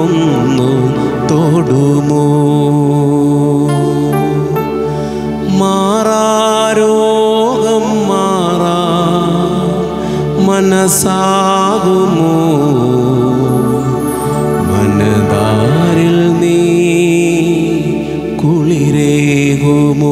ഒന്നു തൊടുമോ മാറാരോഗം മാറാ മനസ്സാകുമോ മനതാരിൽ നീ കുളിരേകുമോ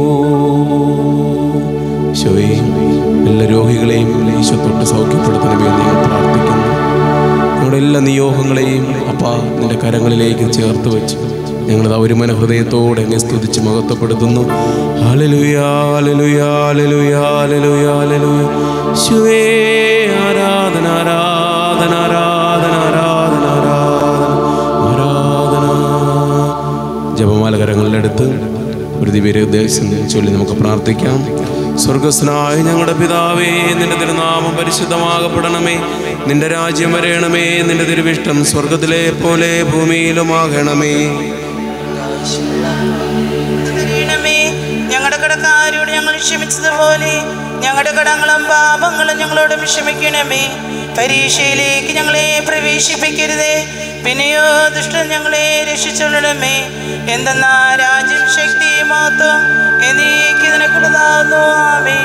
ശോയെ എല്ലാ രോഗികളെയും ഈശോ തൊട്ട് സൗഖ്യപ്പെടുത്തണമേ എന്ന് ഞങ്ങൾ പ്രാർത്ഥിക്കുന്നു ഞങ്ങളുടെ എല്ലാ നിയോഗങ്ങളെയും അപ്പ നിന്റെ കരങ്ങളിലേക്ക് ചേർത്ത് വെച്ച് ഞങ്ങളത് ഒരു മന ഹൃദയത്തോടെ അങ്ങ് സ്തുതിച്ച് മഹത്വപ്പെടുത്തുന്നു ഹല്ലേലൂയാ, ഹല്ലേലൂയാ, ഹല്ലേലൂയാ, ഹല്ലേലൂയാ, ഹല്ലേലൂയാ. യേശുവേ, ആരാധന ആരാധന ആരാധന ആരാധന ആരാധന ആരാധന ജപമാല കരങ്ങളിലെടുത്ത് ഒരു ദിവ്യദേശം ചൊല്ലി നമുക്ക് പ്രാർത്ഥിക്കാം സ്വർഗസ്നായ ഞങ്ങളുടെ പിതാവേ നിന്റെ തിരുനാമം പരിശുദ്ധമാകപ്പെടണമേ നിന്റെ രാജ്യം വരയണമേ നിന്റെ തിരുവിഷ്ടം സ്വർഗത്തിലെ പോലെ ഭൂമിയിലുമാകണമേ തരണമേ ഞങ്ങളുടെ കടക്കാരോട് ഞങ്ങൾ ക്ഷമിച്ചതുപോലെ ഞങ്ങളുടെ കടങ്ങളും പാപങ്ങളും ഞങ്ങളോട് ക്ഷമിക്കണമേ പരീക്ഷയിലേക്ക് ഞങ്ങളെ പ്രവേശിപ്പിക്കരുതേ പിന്നെയോ ദുഷ്ടൻ ഞങ്ങളെ രക്ഷിച്ചുകൊള്ളണമേ എന്തെന്നാ രാജ്യം ശക്തി മഹത്വം എന്നേക്ക് നിനക്കുള്ളതാകുന്നു ആമേ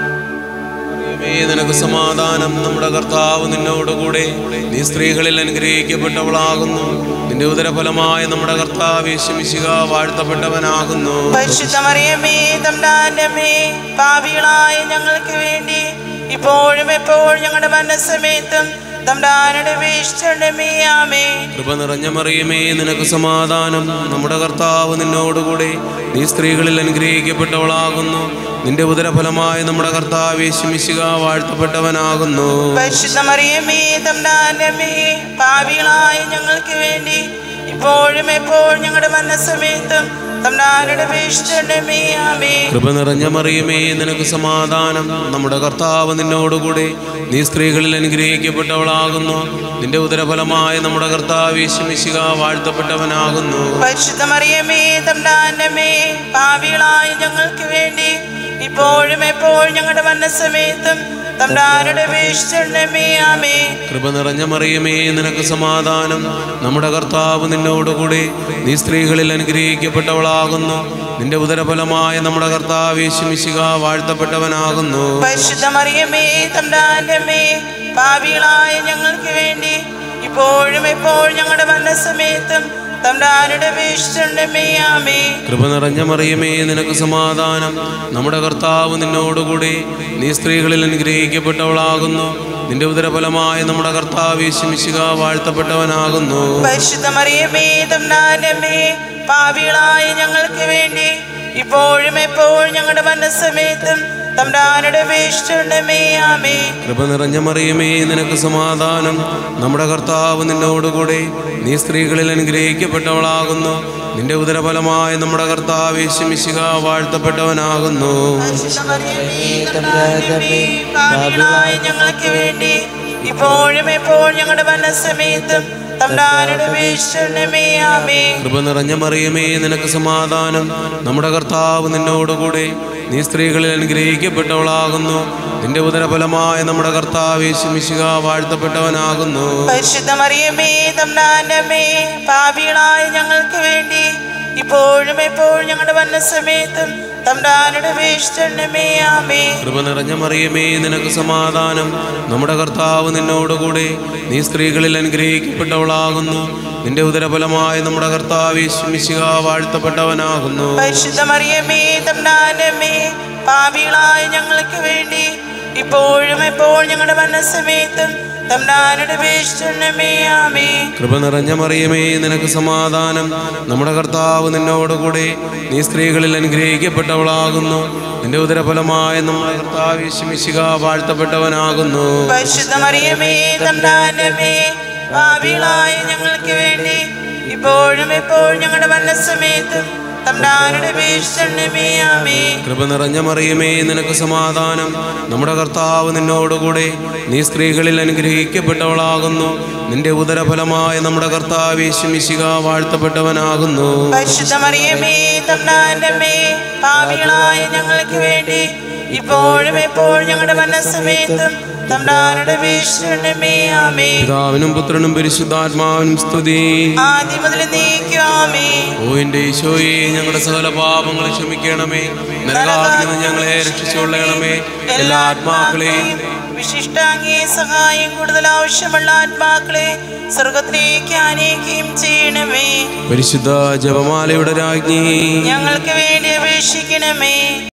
ദൈവമേ, നിനക്ക് സമാധാനം നമ്മുടെ കർത്താവ് നിന്നോടുകൂടെ നീ സ്ത്രീകളിൽ അനുഗ്രഹിക്കപ്പെട്ടവളാകുന്നു നിന്റെ ഉദരഫലമായ നമ്മുടെ കർത്താവ് യേശുമിശിക വാഴ്ത്തപ്പെട്ടവനാകുന്നു പരിശുദ്ധമറിയമേ തമ്പ്രാൻ്റെമേ പാപികളായ ഞങ്ങൾക്ക് വേണ്ടി ഇപ്പോഴും എപ്പോഴും ഞങ്ങളുടെ മനസ്സമേത്തും തമ്പ്രാനുടെ വേഷ്ടമേ ആമേ കൃപ നിറഞ്ഞ മറിയമേ നിനക്ക് സമാധാനം നമ്മുടെ കർത്താവ് നിന്നോടുകൂടെ നീ സ്ത്രീകളിൽ അനുഗ്രഹിക്കപ്പെട്ടവളാകുന്നു നിന്റെ ഉദരഫലമായ നമ്മുടെ കർത്താവ് യേശുമിശിക വാഴ്ത്തപ്പെട്ടവനാകുന്നു പരിശുദ്ധമറിയമേ തമ്പ്രാൻ്റെമേ പാപികളായ ഞങ്ങൾക്ക് വേണ്ടി ഇപ്പോഴും എപ്പോഴും ഞങ്ങളുടെ മനസ്സമേത്തും തമ്പ്രാനുടെ വേഷ്ടമേ ആമേ കൃപ നിറഞ്ഞ മറിയമേ നിനക്ക് സമാധാനം നമ്മുടെ കർത്താവ് നിന്നോടുകൂടെ നീ സ്ത്രീകളിൽ അനുഗ്രഹിക്കപ്പെട്ടവളാകുന്നു നിന്റെ ഉദരഫലമായ നമ്മുടെ കർത്താവ് യേശുമിശിക വാഴ്ത്തപ്പെട്ടവനാകുന്നു പരിശുദ്ധമറിയമേ തമ്പ്രാൻ്റെമേ പാപികളായ ഞങ്ങൾക്ക് വേണ്ടി ഇപ്പോഴും എപ്പോഴും ഞങ്ങളുടെ മനസ്സമേത്തും തമ്പ്രാനുടെ വേഷ്ടമേ ആമേ കൃപ നിറഞ്ഞ മറിയമേ നിനക്ക് സമാധാനം നമ്മുടെ കർത്താവ് നിന്നോടുകൂടെ നീ സ്ത്രീകളിൽ അനുഗ്രഹിക്കപ്പെട്ടവളാകുന്നു നിന്റെ ഉദരഫലമായ നമ്മുടെ കർത്താവ് യേശുമിശിക വാഴ്ത്തപ്പെട്ടവനാകുന്നു പരിശുദ്ധമറിയമേ തമ്പ്രാൻ്റെമേ പാപികളായ ഞങ്ങൾക്ക് വേണ്ടി ഇപ്പോഴും എപ്പോഴും ഞങ്ങളുടെ മനസ്സമേത്തും തമ്പ്രാനുടെ വേഷ്ടമേ ആമേ കൃപ നിറഞ്ഞ മറിയമേ നിനക്ക് സമാധാനം നമ്മുടെ കർത്താവ് നിന്നോടുകൂടെ നീ സ്ത്രീകളിൽ അനുഗ്രഹിക്കപ്പെട്ടവളാകുന്നു നിന്റെ ഉദരഫലമായ നമ്മുടെ കർത്താവ് യേശുമിശിക വാഴ്ത്തപ്പെട്ടവനാകുന്നു പരിശുദ്ധമറിയമേ തമ്പ്രാൻ്റെമേ പാപികളായ ഞങ്ങൾക്ക് വേണ്ടി ഇപ്പോഴും എപ്പോഴും ഞങ്ങളുടെ മനസ്സമേത്തും തമ്പ്രാനുടെ വേഷ്ടമേ ആമേ കൃപ നിറഞ്ഞ മറിയമേ നിനക്ക് സമാധാനം നമ്മുടെ കർത്താവ് നിന്നോടുകൂടെ നീ സ്ത്രീകളിൽ അനുഗ്രഹിക്കപ്പെട്ടവളാകുന്നു നിന്റെ ഉദരഫലമായ നമ്മുടെ കർത്താവ് യേശുമിശിക വാഴ്ത്തപ്പെട്ടവനാകുന്നു പരിശുദ്ധമറിയമേ തമ്പ്രാൻ്റെമേ പാപികളായ ഞങ്ങൾക്ക് വേണ്ടി ഇപ്പോഴും എപ്പോഴും ഞങ്ങളുടെ മനസ്സമേത്തും തമ്പ്രാനുടെ വേഷ്ടമേ ആമേ കൃപ നിറഞ്ഞ മറിയമേ നിനക്ക് സമാധാനം നമ്മുടെ കർത്താവ് നിന്നോടുകൂടെ നീ സ്ത്രീകളിൽ അനുഗ്രഹിക്കപ്പെട്ടവളാകുന്നു നിന്റെ ഉദരഫലമായ നമ്മുടെ കർത്താവ് യേശുമിശിക വാഴ്ത്തപ്പെട്ടവനാകുന്നു പരിശുദ്ധമറിയമേ തമ്പ്രാൻ്റെമേ പാപികളായ ഞങ്ങൾക്ക് വേണ്ടി ഇപ്പോഴും എപ്പോഴും ഞങ്ങളുടെ മനസ്സമേത്തും തമ്പ്രാനുടെ വേഷ്ടമേ ആമേ കൃപ നിറഞ്ഞ മറിയമേ നിനക്ക് സമാധാനം നമ്മുടെ കർത്താവ് നിന്നോടുകൂടെ നീ സ്ത്രീകളിൽ അനുഗ്രഹിക്കപ്പെട്ടവളാകുന്നു നിന്റെ ഉദരഫലമായ നമ്മുടെ കർത്താവ് യേശുമിശിക വാഴ്ത്തപ്പെട്ടവനാകുന്നു പരിശുദ്ധമറിയമേ തമ്പ്രാൻ്റെമേ പാപികളായ ഞങ്ങൾക്ക് വേണ്ടി ഇപ്പോഴും എപ്പോഴും ഞങ്ങളുടെ മനസ്സമേത്തും തമ്പ്രാനുടെ വേഷ്ടമേ ആമേ കൃപ നിറഞ്ഞ മറിയമേ നിനക്ക് സമാധാനം നമ്മുടെ കർത്താവ് നിന്നോടുകൂടെ നീ സ്ത്രീകളിൽ അനുഗ്രഹിക്കപ്പെട്ടവളാകുന്നു നിന്റെ ഉദരഫലമായ നമ്മുടെ കർത്താവ് യേശുമിശിക വാഴ്ത്തപ്പെട്ടവനാകുന്നു പരിശുദ്ധമറിയമേ തമ്പ്രാൻ്റെമേ പാപികളായ ഞങ്ങൾക്ക് വേണ്ടി ഇപ്പോഴും എപ്പോഴും ഞങ്ങളുടെ മനസ്സമേത്തും തമ്പ്രാനുടെ വേഷ്ടമേ ആമേ കൃപ നിറഞ്ഞ മറിയമേ നിനക്ക് സമാധാനം നമ്മുടെ കർത്താവ് നിന്നോടുകൂടെ നീ സ്ത്രീകളിൽ അനുഗ്രഹിക്കപ്പെട്ടവളാകുന്നു നിന്റെ ഉദരഫലമായ നമ്മുടെ കർത്താവ് യേശുമിശിക വാഴ്ത്തപ്പെട്ടവനാകുന്നു പരിശുദ്ധമറിയമേ തമ്പ്രാൻ്റെമേ പാപികളായ ഞങ്ങൾക്ക് വേണ്ടി ഇപ്പോഴും എപ്പോഴും ഞങ്ങളുടെ മനസ്സമേത്തും തമ്പ്രാനുടെ വീക്ഷണമേ ആമേ പിതാവിനും പുത്രനും പരിശുദ്ധാത്മാവിനും സ്തുതി ആദ്യം മുതൽ നീക്കാമേ ഓ എന്റെ ഈശോയെ ഞങ്ങളുടെ സകല പാപങ്ങളെ ക്ഷമിക്കണമേ നരകാഗ്നിയിൽ നിന്ന് ഞങ്ങളെ രക്ഷിച്ചുകൊള്ളണമേ എല്ലാ ആത്മാക്കളെയും വിശിഷ്ടാംഗീയ സഹായം കൂടുതൽ ആവശ്യമുള്ള ആത്മാക്കളെ സ്വർഗത്തിലേക്ക് ആനയിക്കുകയും ചെയ്യണമേ പരിശുദ്ധ ജപമാലയുടെ രാജ്ഞി ഞങ്ങൾക്ക് വേണ്ടി അപേക്ഷിക്കണമേ